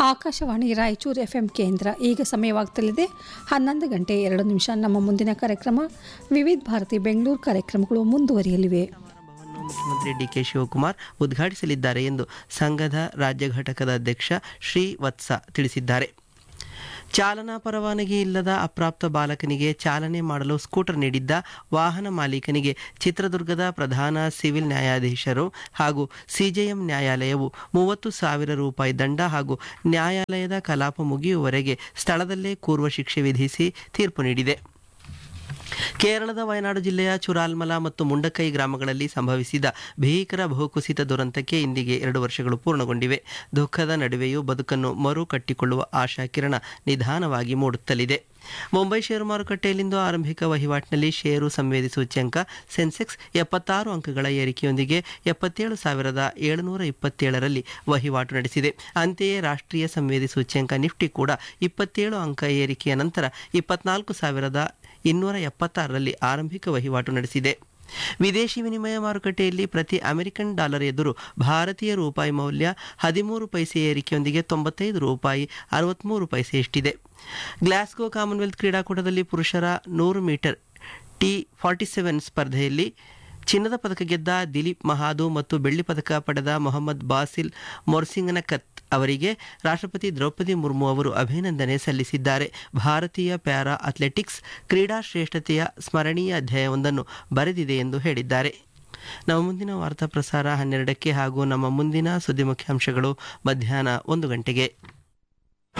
Akashvani Raichur F M ಕೇಂದ್ರ ಈಗ ಸಮಯವಾಗ್ತಲಿದೆ ಹನ್ನೊಂದು ಗಂಟೆ ಎರಡು ನಿಮಿಷ ನಮ್ಮ ಮುಂದಿನ ಕಾರ್ಯಕ್ರಮ ವಿವಿಧ ಭಾರತಿ ಬೆಂಗಳೂರು ಕಾರ್ಯಕ್ರಮಗಳು ಮುಂದುವರಿಯಲಿವೆ ಸಮಾರಂಭವನ್ನು ಮುಖ್ಯಮಂತ್ರಿ ಡಿಕೆ ಶಿವಕುಮಾರ್ ಉದ್ಘಾಟಿಸಲಿದ್ದಾರೆ ಎಂದು ಸಂಘದ ರಾಜ್ಯ ಘಟಕದ ಅಧ್ಯಕ್ಷ ಶ್ರೀ ವತ್ಸ ತಿಳಿಸಿದ್ದಾರೆ ಚಾಲನಾ ಪರವಾನಗಿ ಇಲ್ಲದ ಅಪ್ರಾಪ್ತ ಬಾಲಕನಿಗೆ ಚಾಲನೆ ಮಾಡಲು ಸ್ಕೂಟರ್ ನೀಡಿದ್ದ ವಾಹನ ಮಾಲೀಕನಿಗೆ ಚಿತ್ರದುರ್ಗದ ಪ್ರಧಾನ ಸಿವಿಲ್ ನ್ಯಾಯಾಧೀಶರು ಹಾಗೂ ಸಿಜೆಎಂ ನ್ಯಾಯಾಲಯವು ಮೂವತ್ತು ಸಾವಿರ ರೂಪಾಯಿ ದಂಡ ಹಾಗೂ ನ್ಯಾಯಾಲಯದ ಕಲಾಪ ಮುಗಿಯುವವರೆಗೆ ಸ್ಥಳದಲ್ಲೇ ಕೂರ್ವ ಶಿಕ್ಷೆ ವಿಧಿಸಿ ತೀರ್ಪು ನೀಡಿದೆ ಕೇರಳದ ವಯನಾಡು ಜಿಲ್ಲೆಯ ಚುರಾಲ್ಮಲ ಮತ್ತು ಮುಂಡಕೈ ಗ್ರಾಮಗಳಲ್ಲಿ ಸಂಭವಿಸಿದ ಭೀಕರ ಭೂಕುಸಿತ ದುರಂತಕ್ಕೆ ಇಂದಿಗೆ ಎರಡು ವರ್ಷಗಳು ಪೂರ್ಣಗೊಂಡಿವೆ ದುಃಖದ ನಡುವೆಯೂ ಬದುಕನ್ನು ಮರು ಕಟ್ಟಿಕೊಳ್ಳುವ ಆಶಾ ಕಿರಣ ನಿಧಾನವಾಗಿ ಮೂಡುತ್ತಲಿದೆ ಮುಂಬೈ ಷೇರು ಮಾರುಕಟ್ಟೆಯಲ್ಲಿಂದು ಆರಂಭಿಕ ವಹಿವಾಟಿನಲ್ಲಿ ಷೇರು ಸಂವೇದಿ ಸೂಚ್ಯಂಕ ಸೆನ್ಸೆಕ್ಸ್ ಎಪ್ಪತ್ತಾರು ಅಂಕಗಳ ಏರಿಕೆಯೊಂದಿಗೆ ಎಪ್ಪತ್ತೇಳು ಸಾವಿರದ ಏಳುನೂರ ಇಪ್ಪತ್ತೇಳರಲ್ಲಿ ವಹಿವಾಟು ನಡೆಸಿದೆ ಅಂತೆಯೇ ರಾಷ್ಟ್ರೀಯ ಸಂವೇದಿ ಸೂಚ್ಯಂಕ ನಿಫ್ಟಿ ಕೂಡ ಇಪ್ಪತ್ತೇಳು ಅಂಕ ಏರಿಕೆಯ ನಂತರ ಇಪ್ಪತ್ನಾಲ್ಕು ಸಾವಿರದ ಇನ್ನೂರ ಎಪ್ಪತ್ತಾರರಲ್ಲಿ ಆರಂಭಿಕ ವಹಿವಾಟು ನಡೆಸಿದೆ ವಿದೇಶಿ ವಿನಿಮಯ ಮಾರುಕಟ್ಟೆಯಲ್ಲಿ ಪ್ರತಿ ಅಮೆರಿಕನ್ ಡಾಲರ್ ಎದುರು ಭಾರತೀಯ ರೂಪಾಯಿ ಮೌಲ್ಯ ಹದಿಮೂರು ಪೈಸೆ ಏರಿಕೆಯೊಂದಿಗೆ ತೊಂಬತ್ತೈದು ರೂಪಾಯಿ ಅರವತ್ತ್ಮೂರು ಪೈಸೆಯಷ್ಟಿದೆ ಗ್ಲಾಸ್ಗೋ ಕಾಮನ್ವೆಲ್ತ್ ಕ್ರೀಡಾಕೂಟದಲ್ಲಿ ಪುರುಷರ ನೂರು ಮೀಟರ್ ಟಿ ಫಾರ್ಟಿ ಸೆವೆನ್ ಸ್ಪರ್ಧೆಯಲ್ಲಿ ಚಿನ್ನದ ಪದಕ ಗೆದ್ದ ದಿಲೀಪ್ ಮಹಾದು ಮತ್ತು ಬೆಳ್ಳಿ ಪದಕ ಪಡೆದ ಮೊಹಮ್ಮದ್ ಬಾಸಿಲ್ ಮೊರ್ಸಿಂಗನಕತ್ ಅವರಿಗೆ ರಾಷ್ಟ್ರಪತಿ ದ್ರೌಪದಿ ಮುರ್ಮು ಅವರು ಅಭಿನಂದನೆ ಸಲ್ಲಿಸಿದ್ದಾರೆ ಭಾರತೀಯ ಪ್ಯಾರಾ ಅಥ್ಲೆಟಿಕ್ಸ್ ಕ್ರೀಡಾ ಶ್ರೇಷ್ಠತೆಯ ಸ್ಮರಣೀಯ ಅಧ್ಯಾಯವೊಂದನ್ನು ಬರೆದಿದೆ ಎಂದು ಹೇಳಿದ್ದಾರೆ ನಮ್ಮ ಮುಂದಿನ ವಾರ್ತಾ ಪ್ರಸಾರ ಹನ್ನೆರಡಕ್ಕೆ ಹಾಗೂ ನಮ್ಮ ಮುಂದಿನ ಸುದ್ದಿ ಮುಖ್ಯಾಂಶಗಳು ಮಧ್ಯಾಹ್ನ ಒಂದು ಗಂಟೆಗೆ